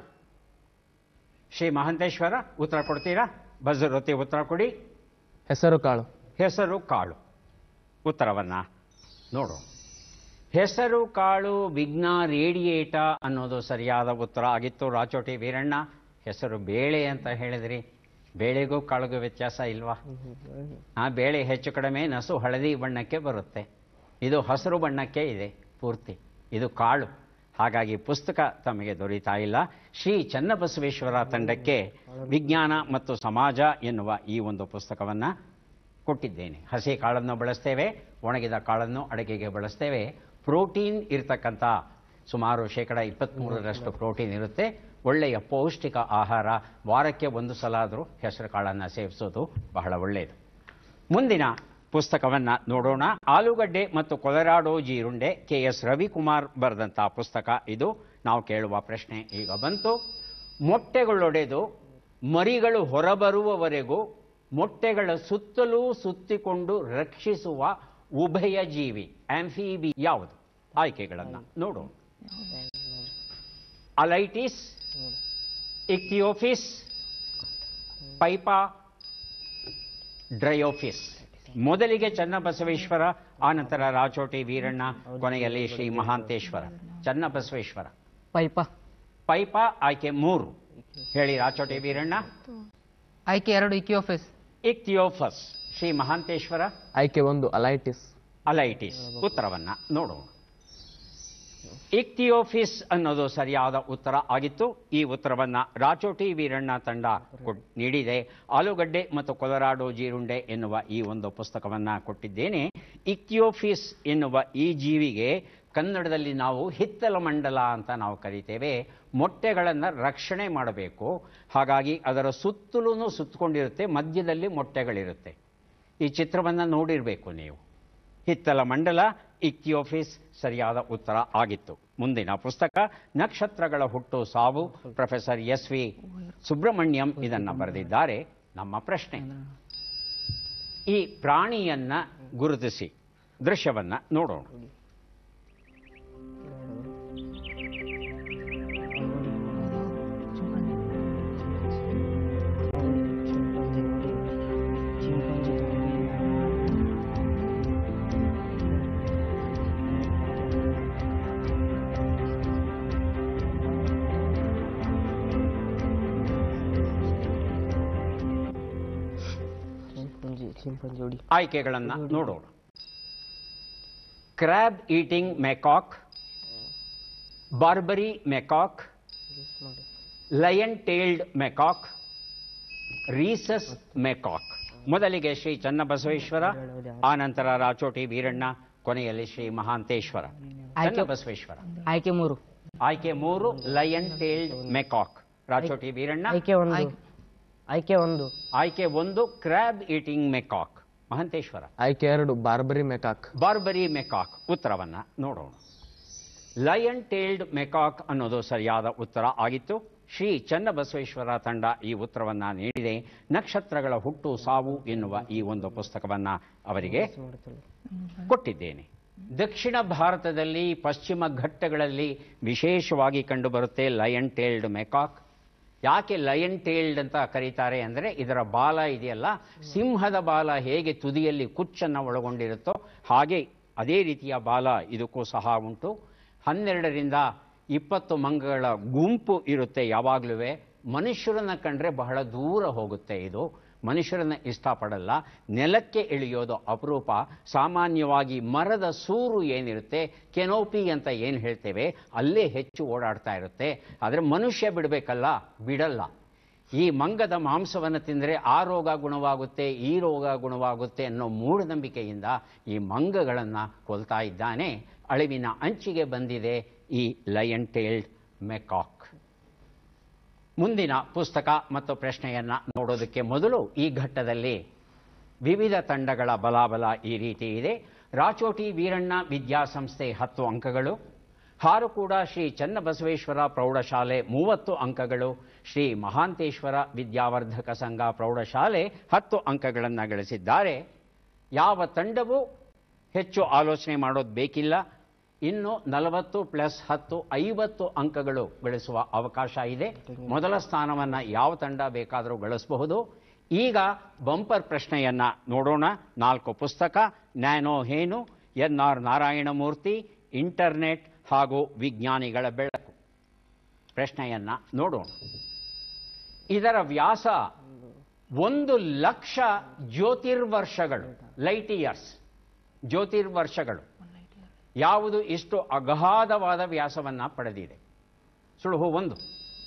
ಶ್ರೀ ಮಹಂತೇಶ್ವರ ಉತ್ತರ ಕೊಡ್ತೀರಾ ಬಜರೊತ್ತಿ ಉತ್ತರ ಕೊಡಿ ಹೆಸರು ಕಾಳು ಹೆಸರು ಕಾಳು ಉತ್ತರವನ್ನ ನೋಡು ಹೆಸರು ಕಾಳು ವಿಘ್ನ ರೇಡಿಯೇಟ ಅನ್ನೋದು ಸರಿಯಾದ ಉತ್ತರ ಆಗಿತ್ತು ರಾಚೋಟಿ ವೀರಣ್ಣ ಹೆಸರು ಬೇಳೆ ಅಂತ ಹೇಳಿದ್ರಿ ಬೇಳೆಗೂ ಕಾಳಿಗೂ ವ್ಯತ್ಯಾಸ ಇಲ್ವಾ ಆ ಬೇಳೆ ಹೆಚ್ಚು ಕಡಿಮೆ ನಸು ಹಳದಿ ಬಣ್ಣಕ್ಕೆ ಬರುತ್ತೆ ಇದು ಹಸಿರು ಬಣ್ಣಕ್ಕೆ ಇದೆ ಪೂರ್ತಿ ಇದು ಕಾಳು ಹಾಗಾಗಿ ಪುಸ್ತಕ ತಮಗೆ ದೊರೀತಾ ಇಲ್ಲ ಶ್ರೀ ಚನ್ನಬಸವೇಶ್ವರ ತಂಡಕ್ಕೆ ವಿಜ್ಞಾನ ಮತ್ತು ಸಮಾಜ ಎನ್ನುವ ಈ ಒಂದು ಪುಸ್ತಕವನ್ನು ಕೊಟ್ಟಿದ್ದೇನೆ ಹಸಿ ಕಾಳನ್ನು ಬಳಸ್ತೇವೆ ಒಣಗಿದ ಕಾಳನ್ನು ಅಡುಗೆಗೆ ಬಳಸ್ತೇವೆ ಪ್ರೋಟೀನ್ ಇರ್ತಕ್ಕಂಥ ಸುಮಾರು ಶೇಕಡ ಇಪ್ಪತ್ತ್ಮೂರರಷ್ಟು ಪ್ರೋಟೀನ್ ಇರುತ್ತೆ ಒಳ್ಳೆಯ ಪೌಷ್ಟಿಕ ಆಹಾರ ವಾರಕ್ಕೆ ಒಂದು ಸಲ ಆದರೂ ಹೆಸರು ಕಾಳನ್ನು ಸೇವಿಸೋದು ಬಹಳ ಒಳ್ಳೆಯದು ಮುಂದಿನ ಪುಸ್ತಕವನ್ನ ನೋಡೋಣ ಆಲೂಗಡ್ಡೆ ಮತ್ತು ಕೊಲೆರಾಡೋ ಜೀರುಂಡೆ ಕೆ ಎಸ್ ರವಿಕುಮಾರ್ ಬರೆದಂಥ ಪುಸ್ತಕ ಇದು ನಾವು ಕೇಳುವ ಪ್ರಶ್ನೆ ಈಗ ಬಂತು ಮೊಟ್ಟೆಗಳೊಡೆದು ಮರಿಗಳು ಹೊರಬರುವವರೆಗೂ ಮೊಟ್ಟೆಗಳ ಸುತ್ತಲೂ ಸುತ್ತಿಕೊಂಡು ರಕ್ಷಿಸುವ ಉಭಯ ಜೀವಿ ಆಂಫಿಬಿ ಯಾವುದು ಆಯ್ಕೆಗಳನ್ನು ನೋಡೋಣ ಅಲೈಟಿಸ್ ಇಕ್ತಿಯೋಫಿಸ್ ಪೈಪಾ ಡ್ರಯೋಫಿಸ್ ಮೊದಲಿಗೆ ಚನ್ನಬಸವೇಶ್ವರ ಆನಂತರ ರಾಚೋಟಿ ವೀರಣ್ಣ ಕೊನೆಯಲ್ಲಿ ಶ್ರೀ ಮಹಾಂತೇಶ್ವರ ಚನ್ನಬಸವೇಶ್ವರ ಪೈಪ ಪೈಪ ಆಯ್ಕೆ ಮೂರು ಹೇಳಿ ರಾಚೋಟಿ ವೀರಣ್ಣ ಆಯ್ಕೆ ಎರಡು ಇಕಿಯೋಫಿಸ್ ಇಕ್ತಿಯೋಫಸ್ ಶ್ರೀ ಮಹಾಂತೇಶ್ವರ ಆಯ್ಕೆ ಒಂದು ಅಲೈಟಿಸ್ ಅಲೈಟಿಸ್ ಉತ್ತರವನ್ನ ನೋಡೋಣ ಇಕ್ತಿಯೋಫಿಸ್ ಅನ್ನೋದು ಸರಿಯಾದ ಉತ್ತರ ಆಗಿತ್ತು ಈ ಉತ್ತರವನ್ನ ರಾಚೋಟಿ ವೀರಣ್ಣ ತಂಡ ಕೊಟ್- ನೀಡಿದೆ ಆಲೂಗಡ್ಡೆ ಮತ್ತು ಕೊಲರಾಡೋ ಜೀರುಂಡೆ ಎನ್ನುವ ಈ ಒಂದು ಪುಸ್ತಕವನ್ನ ಕೊಟ್ಟಿದ್ದೇನೆ ಇಕ್ತಿಯೋಫಿಸ್ ಎನ್ನುವ ಈ ಜೀವಿಗೆ ಕನ್ನಡದಲ್ಲಿ ನಾವು ಹಿತ್ತಲ ಮಂಡಲ ಅಂತ ನಾವು ಕರಿತೇವೆ ಮೊಟ್ಟೆಗಳನ್ನು ರಕ್ಷಣೆ ಮಾಡಬೇಕು ಹಾಗಾಗಿ ಅದರ ಸುತ್ತಲೂ ಸುತ್ತಕೊಂಡಿರುತ್ತೆ ಮಧ್ಯದಲ್ಲಿ ಮೊಟ್ಟೆಗಳಿರುತ್ತೆ ಈ ಚಿತ್ರವನ್ನು ನೋಡಿರಬೇಕು ನೀವು ಹಿತ್ತಲ ಮಂಡಲ ಇಕ್ತಿಯೋಫಿಸ್ ಸರಿಯಾದ ಉತ್ತರ ಆಗಿತ್ತು ಮುಂದಿನ ಪುಸ್ತಕ ನಕ್ಷತ್ರಗಳ ಹುಟ್ಟು ಸಾವು ಪ್ರೊಫೆಸರ್ ಎಸ್ ವಿ ಸುಬ್ರಹ್ಮಣ್ಯಂ ಇದನ್ನು ಬರೆದಿದ್ದಾರೆ ನಮ್ಮ ಪ್ರಶ್ನೆ ಈ ಪ್ರಾಣಿಯನ್ನ ಗುರುತಿಸಿ ದೃಶ್ಯವನ್ನ ನೋಡೋಣ ಜೋಡಿ ಆಯ್ಕೆಗಳನ್ನ ನೋಡೋಣ crab eating macaque Barbary macaque lion tailed macaque rhesus macaque ಮೊದಲಿಗೆ ಶ್ರೀ ಚನ್ನಬಸವೇಶ್ವರ ಆನಂತರ ರಾಚೋಟಿ ವೀರಣ್ಣ ಕೊನೆಯಲ್ಲಿ ಶ್ರೀ ಮಹಾಂತೇಶ್ವರ ಚನ್ನಬಸವೇಶ್ವರ ಆಯ್ಕೆ ಮೂರು ಆಯ್ಕೆ ಮೂರು lion tailed macaque Rachoti Veeranna ಆಯ್ಕೆ ಒಂದು ಆಯ್ಕೆ ಒಂದು ಆಯ್ಕೆ ಒಂದು ಕ್ರ್ಯಾಬ್ ಈಟಿಂಗ್ ಮೆಕಾಕ್ ಮಹಂತೇಶ್ವರ ಆಯ್ಕೆ ಎರಡು ಬಾರ್ಬರಿ ಮೆಕಾಕ್ ಬಾರ್ಬರಿ ಮೆಕಾಕ್ ಉತ್ತರವನ್ನ ನೋಡೋಣ ಲಯನ್ ಟೇಲ್ಡ್ ಮೆಕಾಕ್ ಅನ್ನೋದು ಸರಿಯಾದ ಉತ್ತರ ಆಗಿತ್ತು ಶ್ರೀ ಚನ್ನಬಸವೇಶ್ವರ ತಂಡ ಈ ಉತ್ತರವನ್ನ ನೀಡಿದೆ ನಕ್ಷತ್ರಗಳ ಹುಟ್ಟು ಸಾವು ಎನ್ನುವ ಈ ಒಂದು ಪುಸ್ತಕವನ್ನ ಅವರಿಗೆ ಕೊಟ್ಟಿದ್ದೇನೆ ದಕ್ಷಿಣ ಭಾರತದಲ್ಲಿ ಪಶ್ಚಿಮ ಘಟ್ಟಗಳಲ್ಲಿ ವಿಶೇಷವಾಗಿ ಕಂಡುಬರುತ್ತೆ ಲಯನ್ ಟೇಲ್ಡ್ ಮೆಕಾಕ್ ಯಾಕೆ ಲಯನ್ ಟೇಲ್ಡ್ ಅಂತ ಕರೀತಾರೆ ಅಂದರೆ ಇದರ ಬಾಲ ಇದೆಯಲ್ಲ ಸಿಂಹದ ಬಾಲ ಹೇಗೆ ತುದಿಯಲ್ಲಿ ಕುಚ್ಚನ್ನು ಒಳಗೊಂಡಿರುತ್ತೋ ಹಾಗೆ ಅದೇ ರೀತಿಯ ಬಾಲ ಇದಕ್ಕೂ ಸಹ ಉಂಟು ಹನ್ನೆರಡರಿಂದ ಇಪ್ಪತ್ತು ಮಂಗಗಳ ಗುಂಪು ಇರುತ್ತೆ ಯಾವಾಗಲೂ ಮನುಷ್ಯರನ್ನ ಕಂಡ್ರೆ ಬಹಳ ದೂರ ಹೋಗುತ್ತೆ ಇದು ಮನುಷ್ಯರನ್ನ ಇಷ್ಟಪಡಲ್ಲ ನೆಲಕ್ಕೆ ಇಳಿಯೋದು ಅಪರೂಪ ಸಾಮಾನ್ಯವಾಗಿ ಮರದ ಸೂರು ಏನಿರುತ್ತೆ ಕೆನೋಪಿ ಅಂತ ಏನು ಹೇಳ್ತೇವೆ ಅಲ್ಲೇ ಹೆಚ್ಚು ಓಡಾಡ್ತಾ ಇರುತ್ತೆ ಆದರೆ ಮನುಷ್ಯ ಬಿಡಬೇಕಲ್ಲ ಬಿಡಲ್ಲ ಈ ಮಂಗದ ಮಾಂಸವನ್ನು ತಿಂದರೆ ಆ ರೋಗ ಗುಣವಾಗುತ್ತೆ ಈ ರೋಗ ಗುಣವಾಗುತ್ತೆ ಅನ್ನೋ ಮೂಢನಂಬಿಕೆಯಿಂದ ಈ ಮಂಗಗಳನ್ನು ಕೊಲ್ತಾ ಇದ್ದಾನೆ ಅಳಿವಿನ ಅಂಚಿಗೆ ಬಂದಿದೆ ಈ ಲಯನ್ ಟೇಲ್ಡ್ ಮೆಕಾಕ್ ಮುಂದಿನ ಪುಸ್ತಕ ಮತ್ತು ಪ್ರಶ್ನೆಯನ್ನ ನೋಡೋದಕ್ಕೆ ಮೊದಲು ಈ ಘಟ್ಟದಲ್ಲಿ ವಿವಿಧ ತಂಡಗಳ ಬಲಾಬಲ ಈ ರೀತಿ ಇದೆ ರಾಚೋಟಿ ವೀರಣ್ಣ ವಿದ್ಯಾಸಂಸ್ಥೆ ಹತ್ತು ಅಂಕಗಳು ಹಾರುಕೂಡ ಶ್ರೀ ಚನ್ನಬಸವೇಶ್ವರ ಪ್ರೌಢಶಾಲೆ ಮೂವತ್ತು ಅಂಕಗಳು ಶ್ರೀ ಮಹಾಂತೇಶ್ವರ ವಿದ್ಯಾವರ್ಧಕ ಸಂಘ ಪ್ರೌಢಶಾಲೆ ಹತ್ತು ಅಂಕಗಳನ್ನು ಗಳಿಸಿದ್ದಾರೆ ಯಾವ ತಂಡವೂ ಹೆಚ್ಚು ಆಲೋಚನೆ ಮಾಡೋದು ಬೇಕಿಲ್ಲ ಇನ್ನು ನಲವತ್ತು ಪ್ಲಸ್ ಹತ್ತು ಐವತ್ತು ಅಂಕಗಳು ಗಳಿಸುವ ಅವಕಾಶ ಇದೆ ಮೊದಲ ಸ್ಥಾನವನ್ನು ಯಾವ ತಂಡ ಬೇಕಾದರೂ ಗಳಿಸಬಹುದು ಈಗ ಬಂಪರ್ ಪ್ರಶ್ನೆಯನ್ನ ನೋಡೋಣ ನಾಲ್ಕು ಪುಸ್ತಕ ನ್ಯಾನೋ ಹೇನು ಎನ್ ಆರ್ ನಾರಾಯಣಮೂರ್ತಿ ಇಂಟರ್ನೆಟ್ ಹಾಗೂ ವಿಜ್ಞಾನಿಗಳ ಬೆಳಕು ಪ್ರಶ್ನೆಯನ್ನ ನೋಡೋಣ ಇದರ ವ್ಯಾಸ ಒಂದು ಲಕ್ಷ ಜ್ಯೋತಿರ್ವರ್ಷಗಳು ಲೈಟ್ ಇಯರ್ಸ್ ಜ್ಯೋತಿರ್ವರ್ಷಗಳು ಯಾವುದು ಇಷ್ಟು ಅಗಾಧವಾದ ವ್ಯಾಸವನ್ನ ಪಡೆದಿದೆ ಸುಳುಹು ಒಂದು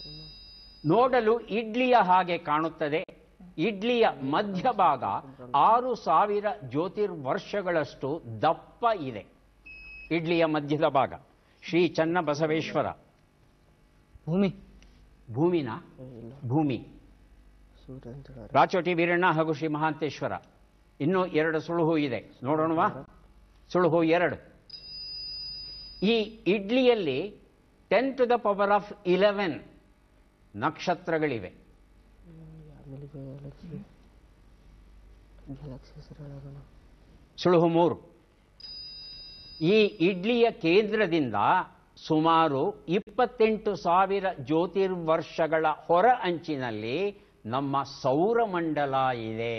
ನೋಡಲು ಇಡ್ಲಿಯ ಹಾಗೆ ಕಾಣುತ್ತದೆ ಇಡ್ಲಿಯ ಮಧ್ಯಭಾಗ ಆರು ಸಾವಿರ ಜ್ಯೋತಿರ್ವರ್ಷಗಳಷ್ಟು ದಪ್ಪ ಇದೆ ಇಡ್ಲಿಯ ಮಧ್ಯದ ಭಾಗ ಶ್ರೀ ಚನ್ನಬಸವೇಶ್ವರ ಭೂಮಿ ಭೂಮಿನ ಭೂಮಿ ರಾಚೋಟಿ ವೀರಣ್ಣ ಹಾಗೂ ಶ್ರೀ ಮಹಾಂತೇಶ್ವರ ಇನ್ನೂ ಎರಡು ಸುಳುಹು ಇದೆ ನೋಡೋಣವಾ ಸುಳುಹು ಎರಡು ಈ ಇಡ್ಲಿಯಲ್ಲಿ ten to the power of eleven ನಕ್ಷತ್ರಗಳಿವೆ ಸುಳುಹು ಮೂರು ಈ ಇಡ್ಲಿಯ ಕೇಂದ್ರದಿಂದ ಸುಮಾರು ಇಪ್ಪತ್ತೆಂಟು ಸಾವಿರ ಜ್ಯೋತಿರ್ವರ್ಷಗಳ ಹೊರ ಅಂಚಿನಲ್ಲಿ ನಮ್ಮ ಸೌರಮಂಡಲ ಇದೆ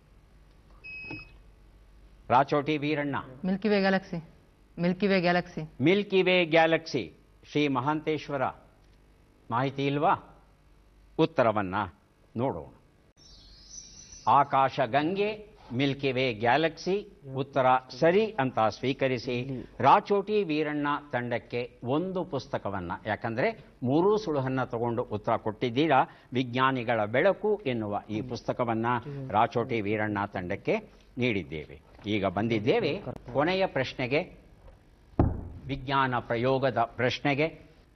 Rachoti Veeranna Milky Way galaxy Milky Way galaxy Milky Way galaxy Shri Mahanteshwara ಮಾಹಿತಿ ಇಲ್ವಾ ಉತ್ತರವನ್ನ ನೋಡೋಣ ಆಕಾಶ ಗಂಗೆ ಮಿಲ್ಕಿ ವೇ ಗ್ಯಾಲಕ್ಸಿ ಉತ್ತರ ಸರಿ ಅಂತ ಸ್ವೀಕರಿಸಿ ರಾಚೋಟಿ ವೀರಣ್ಣ ತಂಡಕ್ಕೆ ಒಂದು ಪುಸ್ತಕವನ್ನ ಯಾಕಂದ್ರೆ ಮೂರೂ ಸುಳುಹನ್ನ ತಗೊಂಡು ಉತ್ತರ ಕೊಟ್ಟಿದ್ದೀರಾ ವಿಜ್ಞಾನಿಗಳ ಬೆಳಕು ಎನ್ನುವ ಈ ಪುಸ್ತಕವನ್ನ ರಾಚೋಟಿ ವೀರಣ್ಣ ತಂಡಕ್ಕೆ ನೀಡಿದ್ದೇವೆ ಈಗ ಬಂದಿದ್ದೇವೆ ಕೊನೆಯ ಪ್ರಶ್ನೆಗೆ ವಿಜ್ಞಾನ ಪ್ರಯೋಗದ ಪ್ರಶ್ನೆಗೆ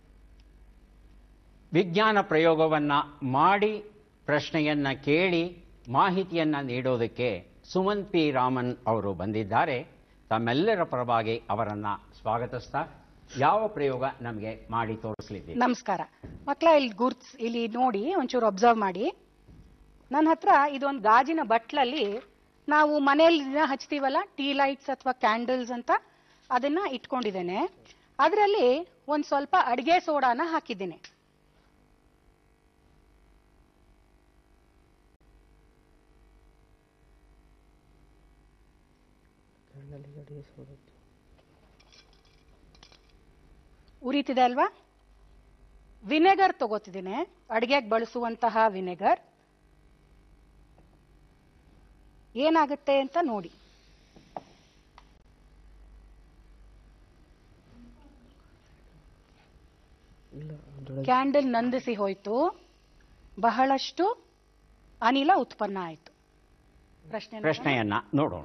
ವಿಜ್ಞಾನ ಪ್ರಯೋಗವನ್ನ ಮಾಡಿ ಪ್ರಶ್ನೆಯನ್ನ ಕೇಳಿ ಮಾಹಿತಿಯನ್ನ ನೀಡೋದಕ್ಕೆ ಸುಮನ್ ಪಿ ರಾಮನ್ ಅವರು ಬಂದಿದ್ದಾರೆ ತಮ್ಮೆಲ್ಲರ ಪರವಾಗಿ ಅವರನ್ನ ಸ್ವಾಗತಿಸ್ತಾ ಯಾವ ಪ್ರಯೋಗ ನಮಗೆ ಮಾಡಿ ತೋರಿಸಲಿದ್ದೀವಿ ನಮಸ್ಕಾರ ಮಕ್ಕಳ ಇಲ್ಲಿ ಗುರ್ತ್ಸ್ ಇಲ್ಲಿ ನೋಡಿ ಒಂಚೂರು ಅಬ್ಸರ್ವ್ ಮಾಡಿ ನನ್ನ ಹತ್ರ ಇದೊಂದು ಗಾಜಿನ ಬಟ್ಲಲ್ಲಿ ನಾವು ಮನೆಯಲ್ಲಿ ದಿನ ಹಚ್ತೀವಲ್ಲ ಟೀ ಲೈಟ್ಸ್ ಅಥವಾ ಕ್ಯಾಂಡಲ್ಸ್ ಅಂತ ಅದನ್ನ ಇಟ್ಕೊಂಡಿದ್ದೇನೆ ಅದರಲ್ಲಿ ಒಂದು ಸ್ವಲ್ಪ ಅಡಿಗೆ ಸೋಡಾನ ಹಾಕಿದ್ದೇನೆ ಉರಿತಿದೆ ಅಲ್ವಾ ವಿನೆಗರ್ ತಗೋತಿದ್ದೀನಿ ಅಡಿಗೆಗೆ ಬಳಸುವಂತಹ ವಿನೆಗರ್ ಏನಾಗುತ್ತೆ ಅಂತ ನೋಡಿ ಕ್ಯಾಂಡಲ್ ನಂದಿಸಿ ಹೋಯ್ತು ಬಹಳಷ್ಟು ಅನಿಲ ಉತ್ಪನ್ನ ಆಯ್ತು ಪ್ರಶ್ನೆ ನೋಡೋಣ? ಪ್ರಶ್ನೆಯನ್ನ ನೋಡೋಣ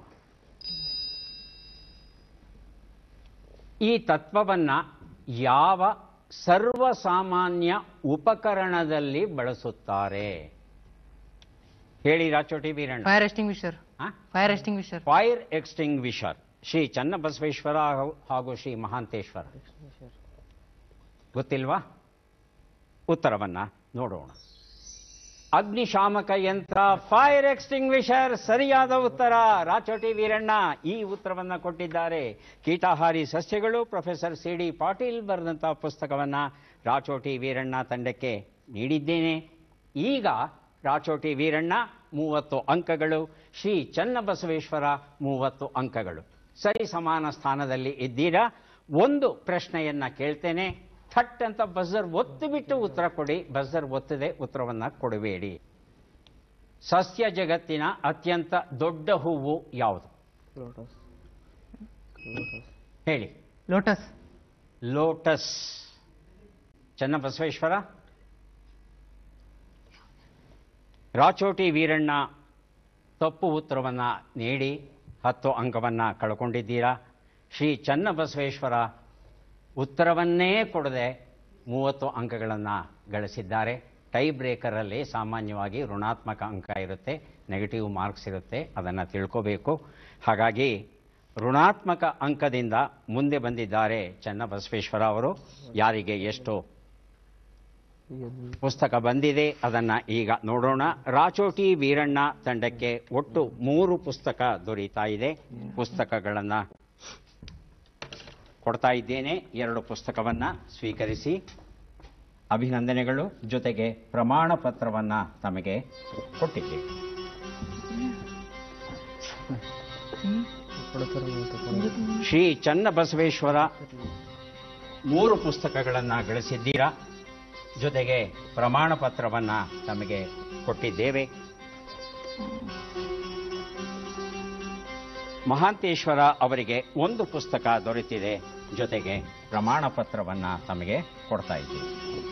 ಈ ತತ್ವವನ್ನ ಯಾವ ಸರ್ವಸಾಮಾನ್ಯ ಉಪಕರಣದಲ್ಲಿ ಬಳಸುತ್ತಾರೆ ಹೇಳಿ Rachoti Veeranna fire extinguisher fire extinguisher fire extinguisher Shri Channabasaveshwara ಹಾಗೂ- ಹಾಗೂ ಶ್ರೀ ಮಹಾಂತೇಶ್ವರ ಗೊತ್ತಿಲ್ವಾ ಉತ್ತರವನ್ನ ನೋಡೋಣ ಅಗ್ನಿಶಾಮಕ ಯಂತ್ರ ಫೈರ್ ಎಕ್ಸ್ಟಿಂಗ್ವಿಷರ್ ಸರಿಯಾದ ಉತ್ತರ ರಾಚೋಟಿ ವೀರಣ್ಣ ಈ ಉತ್ತರವನ್ನ ಕೊಟ್ಟಿದ್ದಾರೆ ಕೀಟಾಹಾರಿ ಸಸ್ಯಗಳು ಪ್ರೊಫೆಸರ್ ಸಿ ಡಿ ಪಾಟೀಲ್ ಬರೆದಂತಹ ಪುಸ್ತಕವನ್ನ ರಾಚೋಟಿ ವೀರಣ್ಣ ತಂಡಕ್ಕೆ ನೀಡಿದ್ದೇನೆ ಈಗ ರಾಚೋಟಿ ವೀರಣ್ಣ ಮೂವತ್ತು ಅಂಕಗಳು ಶ್ರೀ ಚನ್ನಬಸವೇಶ್ವರ ಮೂವತ್ತು ಅಂಕಗಳು ಸರಿ ಸಮಾನ ಸ್ಥಾನದಲ್ಲಿ ಇದ್ದೀರಾ ಒಂದು ಪ್ರಶ್ನೆಯನ್ನ ಕೇಳ್ತೇನೆ ಥಟ್ ಅಂತ ಬಜರ್ ಒತ್ತು ಬಿಟ್ಟು ಉತ್ತರ ಕೊಡಿ ಬಜರ್ ಒತ್ತದೆ ಉತ್ತರವನ್ನ ಕೊಡಬೇಡಿ ಸಸ್ಯ ಜಗತ್ತಿನ ಅತ್ಯಂತ ದೊಡ್ಡ ಹೂವು ಯಾವುದು ಹೇಳಿ ಲೋಟಸ್ ಲೋಟಸ್ ಚನ್ನಬಸವೇಶ್ವರ ರಾಚೋಟಿ ವೀರಣ್ಣ ತಪ್ಪು ಉತ್ತರವನ್ನ ನೀಡಿ ಹತ್ತು ಅಂಕವನ್ನ ಕಳ್ಕೊಂಡಿದ್ದೀರಾ ಶ್ರೀ ಚನ್ನಬಸವೇಶ್ವರ ಉತ್ತರವನ್ನೇ ಕೊಡದೆ ಮೂವತ್ತು ಅಂಕಗಳನ್ನು ಗಳಿಸಿದ್ದಾರೆ ಟೈ ಬ್ರೇಕರಲ್ಲಿ ಸಾಮಾನ್ಯವಾಗಿ ಋಣಾತ್ಮಕ ಅಂಕ ಇರುತ್ತೆ ನೆಗೆಟಿವ್ ಮಾರ್ಕ್ಸ್ ಇರುತ್ತೆ ಅದನ್ನು ತಿಳ್ಕೋಬೇಕು ಹಾಗಾಗಿ ಋಣಾತ್ಮಕ ಅಂಕದಿಂದ ಮುಂದೆ ಬಂದಿದ್ದಾರೆ ಚನ್ನಬಸವೇಶ್ವರ ಅವರು ಯಾರಿಗೆ ಎಷ್ಟು ಪುಸ್ತಕ ಬಂದಿದೆ ಅದನ್ನ ಈಗ ನೋಡೋಣ ರಾಚೋಟಿ ವೀರಣ್ಣ ತಂಡಕ್ಕೆ ಒಟ್ಟು ಮೂರು ಪುಸ್ತಕ ದೊರೀತಾ ಇದೆ ಪುಸ್ತಕಗಳನ್ನ ಕೊಡ್ತಾ ಇದ್ದೇನೆ ಎರಡು ಪುಸ್ತಕವನ್ನ ಸ್ವೀಕರಿಸಿ ಅಭಿನಂದನೆಗಳು ಜೊತೆಗೆ ಪ್ರಮಾಣ ಪತ್ರವನ್ನ ತಮಗೆ ಕೊಟ್ಟಿದ್ದೇವೆ ಶ್ರೀ ಚನ್ನಬಸವೇಶ್ವರ ಮೂರು ಪುಸ್ತಕಗಳನ್ನು ಗಳಿಸಿದ್ದೀರಾ ಜೊತೆಗೆ ಪ್ರಮಾಣ ಪತ್ರವನ್ನ ತಮಗೆ ಕೊಟ್ಟಿದ್ದೇವೆ ಮಹಾಂತೇಶ್ವರ ಅವರಿಗೆ ಒಂದು ಪುಸ್ತಕ ದೊರೆತಿದೆ ಜೊತೆಗೆ ಪ್ರಮಾಣ ಪತ್ರವನ್ನ ತಮಗೆ ಕೊಡ್ತಾ ಇದ್ದೀವಿ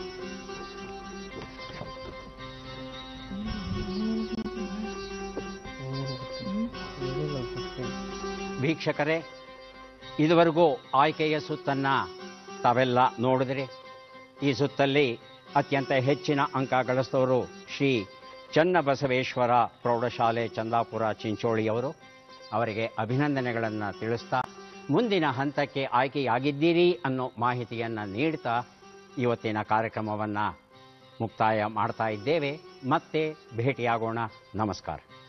ವೀಕ್ಷಕರೇ ಇದುವರೆಗೂ ಆಯ್ಕೆಯ ಸುತ್ತನ್ನ ತಾವೆಲ್ಲ ನೋಡಿದ್ರಿ ಈ ಸುತ್ತಲ್ಲಿ ಅತ್ಯಂತ ಹೆಚ್ಚಿನ ಅಂಕ ಗಳಿಸಿದವರು ಶ್ರೀ ಚನ್ನಬಸವೇಶ್ವರ ಪ್ರೌಢಶಾಲೆ ಚಂದಾಪುರ ಚಿಂಚೋಳಿಯವರು ಅವರಿಗೆ ಅಭಿನಂದನೆಗಳನ್ನು ತಿಳಿಸ್ತಾ ಮುಂದಿನ ಹಂತಕ್ಕೆ ಆಯ್ಕೆಯಾಗಿದ್ದೀರಿ ಅನ್ನೋ ಮಾಹಿತಿಯನ್ನು ನೀಡ್ತಾ ಇವತ್ತಿನ ಕಾರ್ಯಕ್ರಮವನ್ನು ಮುಕ್ತಾಯ ಮಾಡ್ತಾ ಇದ್ದೇವೆ ಮತ್ತೆ ಭೇಟಿಯಾಗೋಣ ನಮಸ್ಕಾರ